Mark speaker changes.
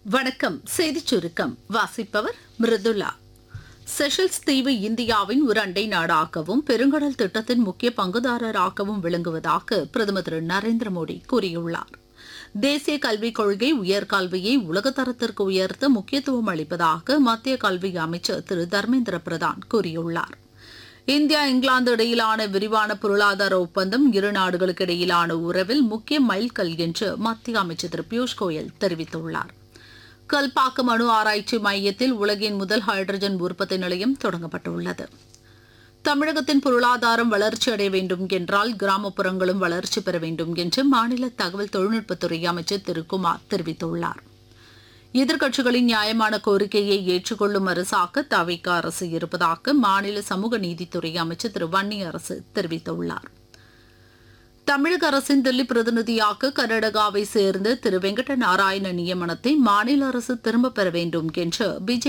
Speaker 1: வணக்கம் செய்திச் சுருக்கம் வாசிப்பவர் மிருதுலா செஷல்ஸ் தீவு இந்தியாவின் ஒரு அண்டை நாடாகவும் பெருங்கடல் திட்டத்தின் முக்கிய பங்குதாரராகவும் விளங்குவதாக பிரதமர் திரு நரேந்திர மோடி கூறியுள்ளார் தேசிய கல்விக் கொள்கை உயர்கல்வியை உலகத்தரத்திற்கு உயர்த்த முக்கியத்துவம் அளிப்பதாக மத்திய கல்வி அமைச்சர் திரு தர்மேந்திர பிரதான் கூறியுள்ளார் இந்தியா இங்கிலாந்து இடையிலான விரிவான பொருளாதார ஒப்பந்தம் இரு நாடுகளுக்கு இடையிலான உறவில் முக்கிய மைல்கல் என்று மத்திய அமைச்சர் திரு பியூஷ் கோயல் தெரிவித்துள்ளார் கல்பாக்கம் அணு ஆராய்ச்சி மையத்தில் உலகின் முதல் ஹைட்ரஜன் உற்பத்தி நிலையம் தொடங்கப்பட்டுள்ளது தமிழகத்தின் பொருளாதாரம் வளர்ச்சி அடைய வேண்டும் என்றால் கிராமப்புறங்களும் வளர்ச்சி பெற வேண்டும் என்று மாநில தகவல் தொழில்நுட்பத்துறை அமைச்சர் திரு குமார் தெரிவித்துள்ளார் எதிர்க்கட்சிகளின் நியாயமான கோரிக்கையை ஏற்றுக்கொள்ளும் அரசாக தவிக அரசு இருப்பதாக மாநில சமூக நீதித்துறை அமைச்சர் திரு வன்னி அரசு தெரிவித்துள்ளார் தமிழக அரசின் தில்லி பிரதிநிதியாக கர்நாடகாவை சேர்ந்த திரு வெங்கட நாராயண நியமனத்தை மாநில அரசு திரும்பப் பெற வேண்டும் என்று பிஜேபி